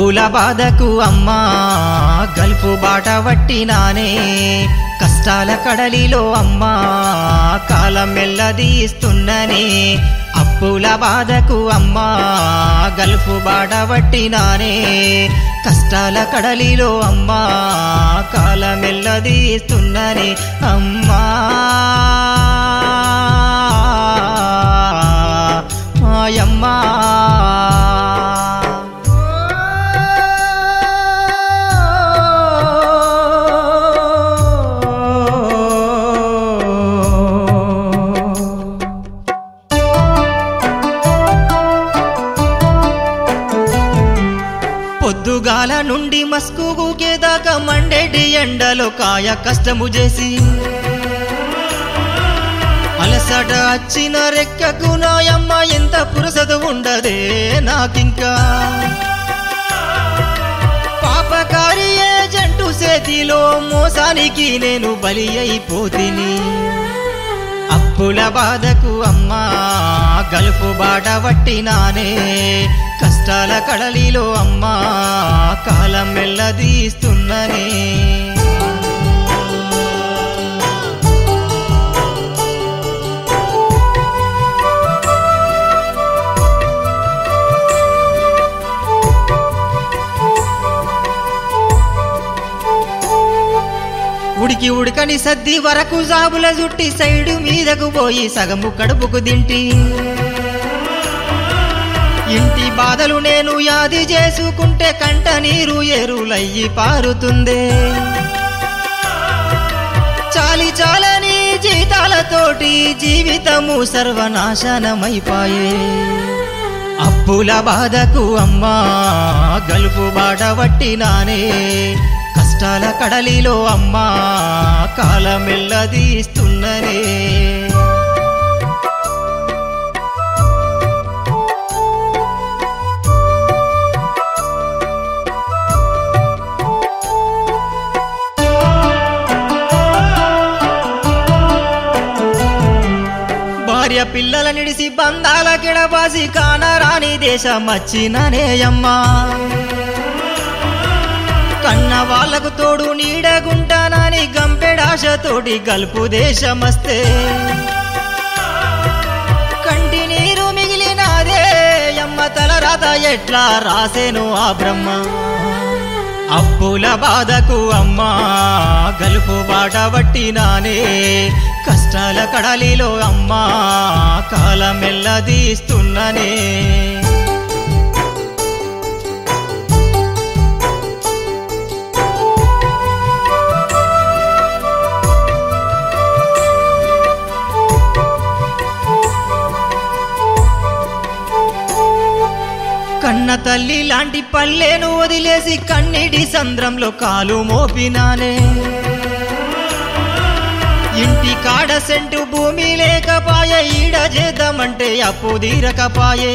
అప్పుల బాధకు అమ్మా గల్పు బాట వట్టినానే కష్టాల కడలిలో అమ్మా కాలం మెల్లదీస్తున్ననే అప్పుల బాధకు అమ్మా గల్పు బాట వట్టినానే కష్టాల కడలిలో అమ్మా కాలం మెల్లదీస్తున్ననే అమ్మా మాయమ్మా పొద్దుగాల నుండి మస్కుకే దాకా మండేటి ఎండలో కాయ కష్టము చేసి అలసట వచ్చిన రెక్కకు నాయమ్మ ఎంత పురుసత ఉండదే నాకింకా పాపకారి ఏజెంటు చేతిలో మోసానికి నేను బలి అయిపోతిని అప్పుల బాధకు అమ్మా గలుపు బాట వట్టినానే కష్టాల కడలిలో అమ్మా కాలం మెల్లదీస్తున్ననే ఉడికి ఉడకని సద్ది వరకు జాబుల జుట్టి సైడు మీదకు పోయి సగము కడుపుకు దింటి ఇంటి బాధలు నేను యాది చేసుకుంటే కంట నీరు ఎరులయ్యి పారుతుందే చాలి చాలని జీతాలతోటి జీవితము సర్వనాశనమైపాయే అప్పుల బాధకు అమ్మా గలుపు బాట వట్టినానే కష్టాల కడలిలో అమ్మా కాలమెల్లదీస్తున్ననే భార్య పిల్లల నిడిసి బంధాల కిడబాసి కానరాని దేశం వచ్చిననేయమ్మా కన్న వాళ్ళకు తోడు నీడగుంటానని గంపెడాశతోటి గల్పు దేశమస్తే కంటి నీరు మిగిలినాదే అమ్మ తలరాత ఎట్లా రాసేను ఆ బ్రహ్మ అప్పుల బాధకు అమ్మా గలుపు బాట వట్టినానే కష్టాల కడలిలో అమ్మా కాలమెల్లదీస్తున్ననే కన్న తల్లి లాంటి పల్లెను వదిలేసి కన్నిటి సంద్రంలో కాలు మోపినానే ఇంటి కాడ సెంటు భూమి లేకపాయే ఈడ చేద్దామంటే అప్పు తీరకపాయే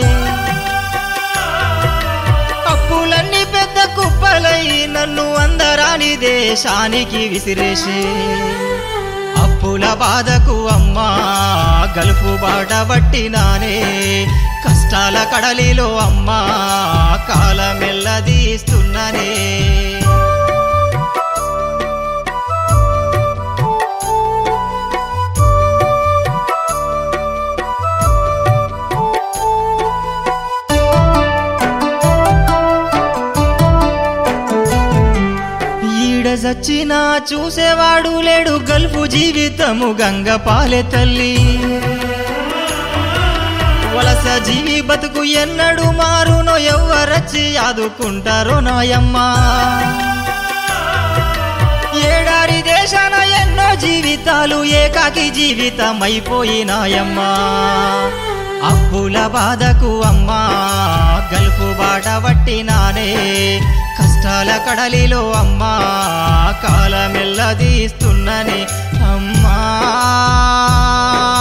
అప్పులన్నీ పెద్ద కుప్పలై నన్ను అందరాని దేశానికి విసిరేసే అప్పుల బాధకు అమ్మా గలుపు బాట పట్టినానే కష్టాల కడలిలో అమ్మా కాలమెల్లదీస్తున్ననే ఈడ చచ్చినా చూసేవాడు లేడు గల్ఫు జీవితము గంగ పాలె తల్లి వలస జీవి బతుకు ఎన్నడు మారునో ఎవ్వరచ్చి ఆదుకుంటారో నాయమ్మా ఏడారి దేశాన ఎన్నో జీవితాలు ఏకాకి జీవితమైపోయినాయమ్మా అప్పుల బాధకు అమ్మా గల్పు బాట వట్టినానే కష్టాల కడలిలో అమ్మా కాలమెల్లదీస్తున్ననే అమ్మా